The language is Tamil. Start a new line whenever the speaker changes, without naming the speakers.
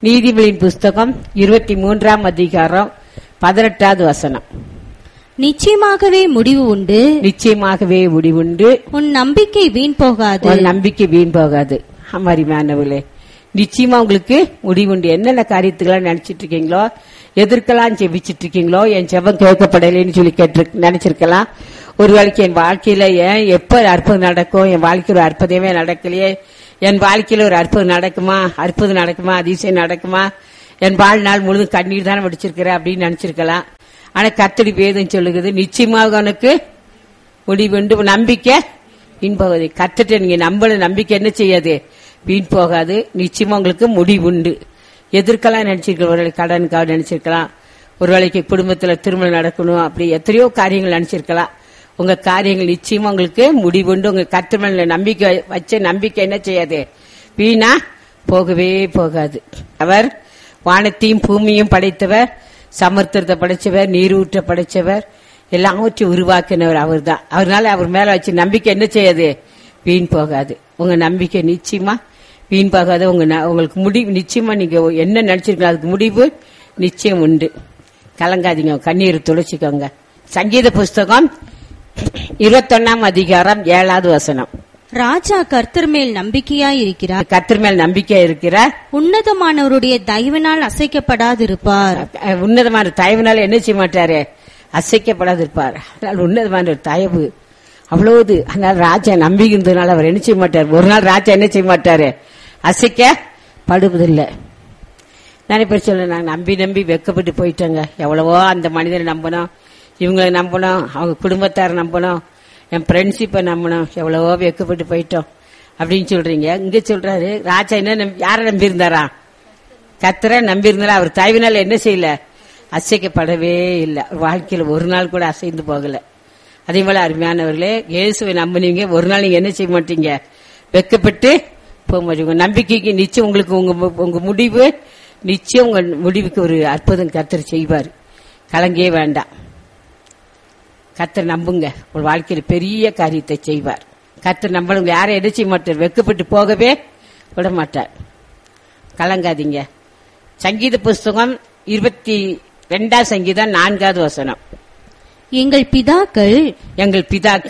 நீதிபதியின் புஸ்தகம் இருபத்தி மூன்றாம் அதிகாரம் பதினெட்டாவது வசனம்
நிச்சயமாகவே முடிவு உண்டு
நிச்சயமாகவே முடிவுண்டு
உன் நம்பிக்கை வீண் போகாது
ஒரு நம்பிக்கை வீண் போகாது அம்மாரிமானவர்களே நிச்சயமா உங்களுக்கு முடிவுண்டு என்னென்ன காரியத்துக்கெல்லாம் நினைச்சிட்டு இருக்கீங்களோ எதற்கெல்லாம் ஜெபிச்சிட்டு இருக்கீங்களோ என் ஜெபம் கேட்கப்படலைன்னு சொல்லி கேட்டு நினைச்சிருக்கலாம் ஒரு வேளைக்கு என் வாழ்க்கையில ஏன் எப்ப அற்புதம் நடக்கும் என் வாழ்க்கையில் ஒரு அற்புதமே நடக்கலையே என் வாழ்க்கையில ஒரு அற்புதம் நடக்குமா அற்புதம் நடக்குமா அதிசயம் நடக்குமா என் வாழ்நாள் முழுதும் கண்ணீர் தானே வடிச்சிருக்கிறேன் அப்படின்னு நினைச்சிருக்கலாம் ஆனா கத்தடி வேதம் சொல்லுகிறது நிச்சயமாக உனக்கு முடிவுண்டு நம்பிக்கை வீண் போகாது கத்துட்டு நீங்க நம்பல நம்பிக்கை என்ன செய்யாது வீண் போகாது நிச்சயமா உங்களுக்கு முடிவுண்டு எதிர்க்கலாம் நினைச்சிருக்கலாம் ஒரு கடனுக்காக நினைச்சிருக்கலாம் ஒரு வேளைக்கு குடும்பத்துல திருமணம் நடக்கணும் அப்படி எத்தனையோ காரியங்கள் நினைச்சிருக்கலாம் உங்க காரியங்கள் நிச்சயமா உங்களுக்கு முடிவுண்டு உங்க கத்திரமல நம்பிக்கை வச்ச நம்பிக்கை என்ன செய்யாது வீணா போகவே போகாது அவர் வானத்தையும் பூமியும் படைத்தவர் சமுத்திரத்தை படைச்சவர் நீரூற்ற படைச்சவர் எல்லாவற்றையும் உருவாக்கினவர் அவர் தான் அவர்னால அவர் மேல வச்சு நம்பிக்கை என்ன செய்யாது வீண் போகாது உங்க நம்பிக்கை நிச்சயமா வீண் போகாது உங்க ந- உங்களுக்கு முடிவு நிச்சயமா நீங்க என்ன நினைச்சிருக்கீங்க அதுக்கு முடிவு நிச்சயம் உண்டு கலங்காதீங்க கண்ணீர் துளைச்சிக்கோங்க சங்கீத புஸ்தகம் இருபத்தொன்னாம் அதிகாரம் ஏழாவது வசனம்
ராஜா கர்த்தர் மேல் நம்பிக்கையாய் இருக்கிறார்
கத்தர் மேல் நம்பிக்கை இருக்கிற
உன்னதமானவருடைய தயவினால் அசைக்கப்படாதிருப்பார்
அஹ், உன்னதமான தயவுனால என்ன செய்ய மாட்டாரு அசைக்கப்படாது இருப்பார் அதனால உன்னதமான ஒரு தயவு அவ்வளவுது அதனால ராஜா நம்பி இருந்ததுனால அவர் என்ன செய்ய மாட்டார் ஒரு நாள் ராஜா என்ன செய்ய மாட்டாரு அசைக்கப்படுவதில்லை நிறைய பேர் சொல்ல நான் நம்பி நம்பி வெக்கப்பட்டு போயிட்டேங்க எவ்வளவோ அந்த மனிதனை நம்பணும் இவங்களை நம்பணும் அவங்க குடும்பத்தாரை நம்பணும் என் ஃப்ரெண்ட்ஷிப்பை நம்பணும் எவ்வளவோ வெக்கப்பட்டு போயிட்டோம் அப்படின்னு சொல்றீங்க இங்க சொல்றாரு ராஜா என்ன நம்பி- யாரை நம்பி இருந்தாரா கத்தரை நம்பி இருந்தாலும் அவர் தயவினால என்ன செய்யல அசைக்கப்படவே இல்லை வாழ்க்கையில ஒரு நாள் கூட அசைந்து போகல அதே போல அருமையானவர்களே இயேசுவை நம்பினீங்க ஒரு நாள் நீங்க என்ன செய்ய மாட்டீங்க வெக்கப்பட்டு போக மாட்டீங்க உங்க நம்பிக்கைக்கு நிச்சயம் உங்களுக்கு உங்க மு- உங்க முடிவு நிச்சயம் உங்க முடிவுக்கு ஒரு அற்புதம் கத்தர் செய்வார் கலங்கே வேண்டாம் கத்தர் நம்புங்க உங்க வாழ்க்கையில பெரிய காரியத்தை செய்வார் கத்தர் நம்பளுங்க யாரும் என்ன செய்ய மாட்டார் வெக்கப்பட்டு போகவே விட மாட்டார் கலங்காதீங்க சங்கீத புஸ்தகம் இருபத்தி ரெண்டாம் சங்கீதம் நான்காவது வசனம்
எங்கள் பிதாக்கள்
எங்கள் பிதாக்கள்